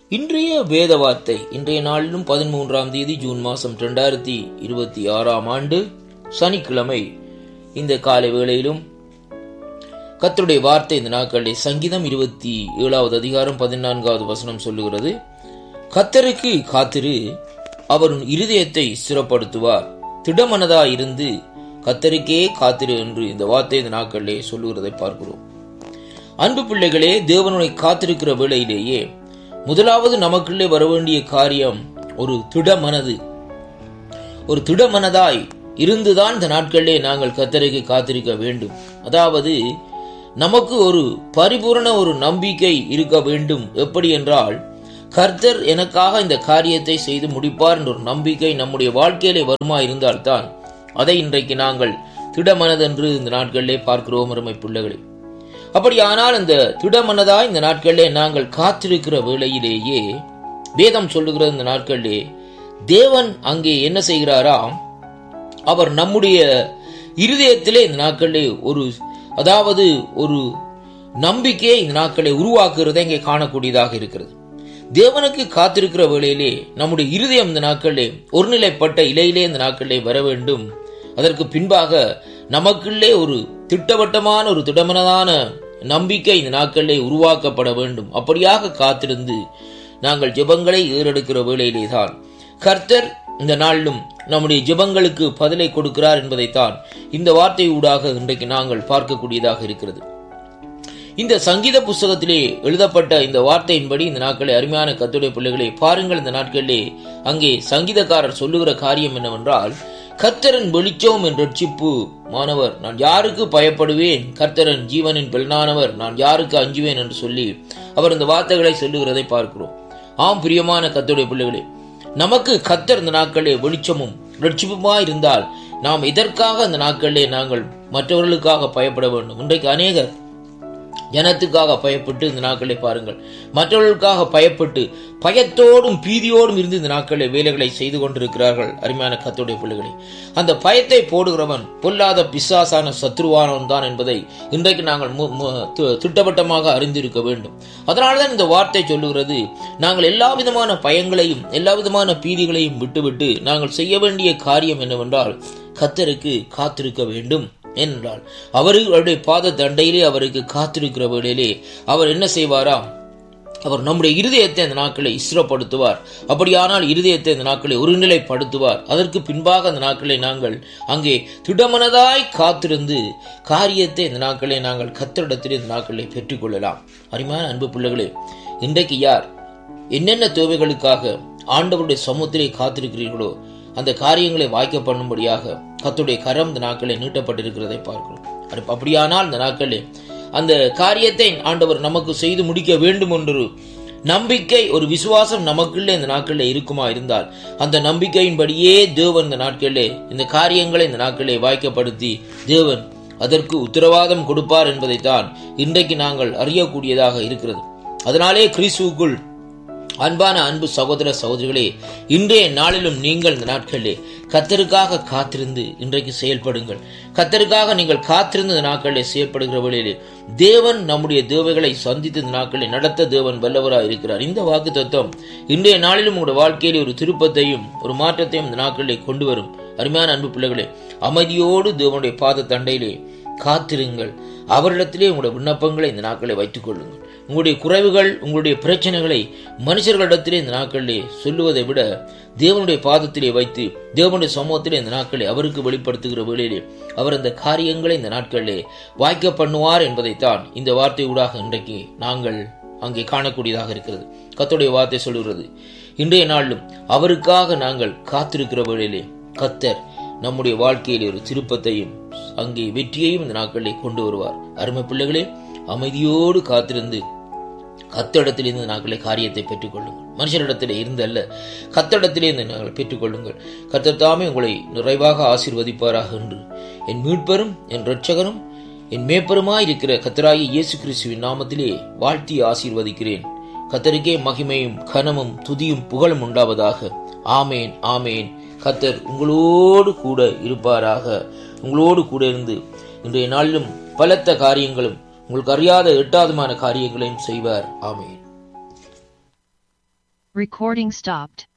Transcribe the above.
இன்றைய வேத வார்த்தை இன்றைய நாளிலும் பதிமூன்றாம் தேதி ஜூன் மாதம் ரெண்டாயிரத்தி இருபத்தி ஆறாம் ஆண்டு சனிக்கிழமை இந்த காலை வேளையிலும் கர்த்தருடைய வார்த்தை இந்த நாட்களில் சங்கீதம் இருபத்தி ஏழாவது அதிகாரம் பதினான்காவது வசனம் சொல்லுகிறது கத்தருக்கு காத்திரு அவர் உன் இருதயத்தை ஸ்திரப்படுத்துவார் திடமனதா இருந்து கத்தருக்கே காத்திரு என்று இந்த வார்த்தை இந்த நாட்களிலே சொல்லுகிறதை பார்க்கிறோம் அன்பு பிள்ளைகளே தேவனுடைய காத்திருக்கிற வேளையிலேயே முதலாவது நமக்குள்ளே வர வேண்டிய காரியம் ஒரு திடமனது ஒரு திடமனதாய் இருந்துதான் இந்த நாட்களிலே நாங்கள் கத்தருக்கு காத்திருக்க வேண்டும் அதாவது நமக்கு ஒரு பரிபூரண ஒரு நம்பிக்கை இருக்க வேண்டும் எப்படி என்றால் கர்த்தர் எனக்காக இந்த காரியத்தை செய்து முடிப்பார் என்ற ஒரு நம்பிக்கை நம்முடைய வாழ்க்கையிலே வருமா இருந்தால்தான் அதை இன்றைக்கு நாங்கள் திடமனதென்று இந்த நாட்களிலே பார்க்கிறோம் அருமை பிள்ளைகளே அப்படியானால் இந்த திடமனதா இந்த நாட்களிலே நாங்கள் காத்திருக்கிற வேளையிலேயே வேதம் சொல்லுகிற இந்த நாட்களிலே தேவன் அங்கே என்ன செய்கிறாராம் அவர் நம்முடைய இருதயத்திலே இந்த நாட்களிலே ஒரு அதாவது ஒரு நம்பிக்கையை இந்த நாட்களை உருவாக்குறதை இங்கே காணக்கூடியதாக இருக்கிறது தேவனுக்கு காத்திருக்கிற வேளையிலே நம்முடைய இருதயம் இந்த நாட்களிலே ஒருநிலைப்பட்ட இலையிலே இந்த நாட்களிலே வர வேண்டும் அதற்கு பின்பாக நமக்குள்ளே ஒரு திட்டவட்டமான ஒரு திடமனதான நம்பிக்கை இந்த நாட்களிலே உருவாக்கப்பட வேண்டும் அப்படியாக காத்திருந்து நாங்கள் ஜெபங்களை ஏறெடுக்கிற வேளையிலே தான் கர்த்தர் இந்த நாளிலும் நம்முடைய ஜெபங்களுக்கு பதிலை கொடுக்கிறார் என்பதைத்தான் இந்த வார்த்தை ஊடாக இன்றைக்கு நாங்கள் பார்க்கக்கூடியதாக இருக்கிறது இந்த சங்கீத புஸ்தகத்திலே எழுதப்பட்ட இந்த வார்த்தையின்படி இந்த நாட்களை அருமையான கத்துடைய பிள்ளைகளை பாருங்கள் இந்த நாட்களிலே அங்கே சங்கீதக்காரர் சொல்லுகிற காரியம் என்னவென்றால் கர்த்தரன் வெளிச்சம் என் ரட்சிப்பு மாணவர் நான் யாருக்கு பயப்படுவேன் கர்த்தரன் ஜீவனின் பெண்ணானவர் நான் யாருக்கு அஞ்சுவேன் என்று சொல்லி அவர் இந்த வார்த்தைகளை சொல்லுகிறதை பார்க்கிறோம் ஆம் பிரியமான கத்துடைய பிள்ளைகளே நமக்கு கத்தர் இந்த நாட்களே வெளிச்சமும் ரட்சிப்புமா இருந்தால் நாம் எதற்காக அந்த நாட்களிலே நாங்கள் மற்றவர்களுக்காக பயப்பட வேண்டும் இன்றைக்கு அநேகர் ஜனத்துக்காக பயப்பட்டு இந்த நாட்களை பாருங்கள் மற்றவர்களுக்காக பயப்பட்டு பயத்தோடும் பீதியோடும் இருந்து இந்த நாட்களில் வேலைகளை செய்து கொண்டிருக்கிறார்கள் அருமையான கத்தோடைய பிள்ளைகளை அந்த பயத்தை போடுகிறவன் பொல்லாத பிசாசான சத்ருவானவன் தான் என்பதை இன்றைக்கு நாங்கள் திட்டவட்டமாக அறிந்திருக்க வேண்டும் அதனால்தான் இந்த வார்த்தை சொல்லுகிறது நாங்கள் எல்லா விதமான பயங்களையும் எல்லா விதமான பீதிகளையும் விட்டுவிட்டு நாங்கள் செய்ய வேண்டிய காரியம் என்னவென்றால் கத்தருக்கு காத்திருக்க வேண்டும் ஏனென்றால் அவர்களுடைய பாத தண்டையிலே அவருக்கு காத்திருக்கிற வேளையிலே அவர் என்ன செய்வாராம் அவர் நம்முடைய இருதயத்தை அந்த நாட்களை இஸ்ரப்படுத்துவார் அப்படியானால் இருதயத்தை அந்த நாட்களை ஒருநிலைப்படுத்துவார் அதற்கு பின்பாக அந்த நாட்களை நாங்கள் அங்கே திடமனதாய் காத்திருந்து காரியத்தை இந்த நாட்களை நாங்கள் கத்தரிடத்தில் இந்த நாட்களை பெற்றுக்கொள்ளலாம் அருமையான அன்பு பிள்ளைகளே இன்றைக்கு யார் என்னென்ன தேவைகளுக்காக ஆண்டவருடைய சமூகத்திலே காத்திருக்கிறீர்களோ அந்த காரியங்களை வாய்க்க பண்ணும்படியாக கத்துடைய கரம் இந்த நாட்களை நீட்டப்பட்டிருக்கிறதை பார்க்கிறோம் அப்படியானால் இந்த நாட்களே அந்த காரியத்தை ஆண்டவர் நமக்கு செய்து முடிக்க வேண்டும் என்று நம்பிக்கை ஒரு விசுவாசம் நமக்குள்ளே இந்த நாட்களில் இருக்குமா இருந்தால் அந்த நம்பிக்கையின்படியே தேவன் இந்த நாட்களிலே இந்த காரியங்களை இந்த நாட்களிலே வாய்க்கப்படுத்தி தேவன் அதற்கு உத்தரவாதம் கொடுப்பார் என்பதைத்தான் இன்றைக்கு நாங்கள் அறியக்கூடியதாக இருக்கிறது அதனாலே கிறிஸ்துவுக்குள் அன்பான அன்பு சகோதர சகோதரிகளே இன்றைய நாளிலும் நீங்கள் இந்த நாட்களிலே கத்தருக்காக காத்திருந்து இன்றைக்கு செயல்படுங்கள் கத்தருக்காக நீங்கள் காத்திருந்து இந்த நாட்களிலே செயல்படுகிற வழியிலே தேவன் நம்முடைய தேவைகளை சந்தித்து இந்த நாட்களில் நடத்த தேவன் வல்லவராக இருக்கிறார் இந்த வாக்கு தத்துவம் இன்றைய நாளிலும் உங்களுடைய வாழ்க்கையிலே ஒரு திருப்பத்தையும் ஒரு மாற்றத்தையும் இந்த நாட்களிலே கொண்டு வரும் அருமையான அன்பு பிள்ளைகளே அமைதியோடு தேவனுடைய பாத தண்டையிலே காத்திருங்கள் அவரிடத்திலே உங்களுடைய விண்ணப்பங்களை இந்த நாட்களை வைத்துக் கொள்ளுங்கள் உங்களுடைய குறைவுகள் உங்களுடைய பிரச்சனைகளை மனுஷர்களிடத்திலே இந்த நாட்களிலே சொல்லுவதை விட தேவனுடைய பாதத்திலே வைத்து தேவனுடைய சமூகத்திலே இந்த நாட்களை அவருக்கு வெளிப்படுத்துகிற வேளையிலே அவர் அந்த காரியங்களை இந்த நாட்களிலே வாய்க்க பண்ணுவார் என்பதைத்தான் இந்த வார்த்தை ஊடாக இன்றைக்கு நாங்கள் அங்கே காணக்கூடியதாக இருக்கிறது கத்துடைய வார்த்தை சொல்லுகிறது இன்றைய நாளிலும் அவருக்காக நாங்கள் காத்திருக்கிற வேளையிலே கத்தர் நம்முடைய வாழ்க்கையில் ஒரு திருப்பத்தையும் அங்கே வெற்றியையும் இந்த நாட்களிலே கொண்டு வருவார் அருமை பிள்ளைகளே அமைதியோடு காத்திருந்து கத்தடத்திலே இந்த நாட்களை காரியத்தை பெற்றுக்கொள்ளுங்கள் மனுஷரிடத்திலே இருந்து அல்ல கத்தடத்திலே இந்த நாங்கள் பெற்றுக்கொள்ளுங்கள் கத்தர் தாமே உங்களை நிறைவாக ஆசீர்வதிப்பாராக என்று என் மீட்பரும் என் இரட்சகரும் என் மேப்பருமாய் இருக்கிற கத்தராகி இயேசு கிறிஸ்துவின் நாமத்திலே வாழ்த்தி ஆசீர்வதிக்கிறேன் கத்தருக்கே மகிமையும் கனமும் துதியும் புகழும் உண்டாவதாக ஆமேன் ஆமேன் கத்தர் உங்களோடு கூட இருப்பாராக உங்களோடு கூட இருந்து இன்றைய நாளிலும் பலத்த காரியங்களும் உங்களுக்கு அறியாத எட்டாதமான காரியங்களையும் செய்வார் ஆமேன் Recording stopped.